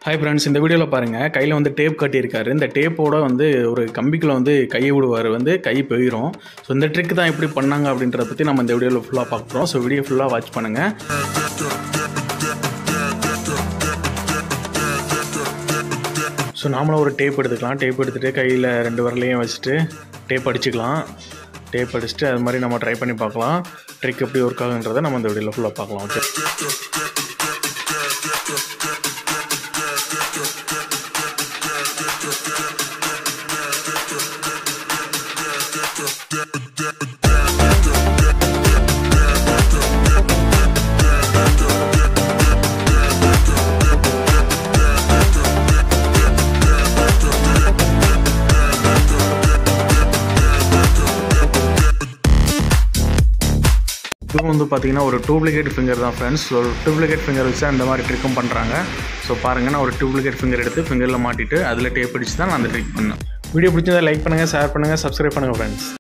hi friends இந்த வீடியோவில் பாருங்கள் கையில் வந்து டேப் கட்டியிருக்காரு இந்த டேப்போட வந்து ஒரு கம்பிக்குள்ள வந்து கையை விடுவார் வந்து கை போயிடும் ஸோ இந்த ட்ரிக் தான் எப்படி பண்ணாங்க அப்படின்றத பற்றி நம்ம இந்த வீடியோவில் ஃபுல்லாக பார்க்குறோம் ஸோ வீடியோ ஃபுல்லாக வாட்ச் பண்ணுங்கள் ஸோ நாமளும் ஒரு டேப் எடுத்துக்கலாம் டேப் எடுத்துகிட்டு கையில் ரெண்டு விரலையும் வச்சுட்டு டேப் அடிச்சுக்கலாம் டேப் அடிச்சுட்டு அது மாதிரி நம்ம ட்ரை பண்ணி பார்க்கலாம் ட்ரிக் எப்படி ஒர்க் ஆகுன்றதை நம்ம இந்த வீடியோவில் ஃபுல்லாக பார்க்கலாம் ஓகே இதுவும் வந்து பார்த்தீங்கன்னா ஒரு டூப்ளிகேட் ஃபிங்கர் தான் ஃப்ரெண்ட்ஸ் ஒரு டூப்ளிகேட் ஃபிங்கர் வச்சு அந்த மாதிரி ட்ரிக்கும் பண்ணுறாங்க ஸோ பாருங்கள் நான் ஒரு டூப்ளிகேட் ஃபிங்கர் எடுத்து ஃபிங்கரில் மாட்டிட்டு அதில் டேப் அடிச்சு தான் நான் அந்த ட்ரிக் பண்ணேன் வீடியோ பிடிச்சதை லைக் பண்ணுங்கள் ஷேர் பண்ணுங்கள் சப்ஸ்கிரைப் பண்ணுங்கள் ஃப்ரெண்ட்ஸ்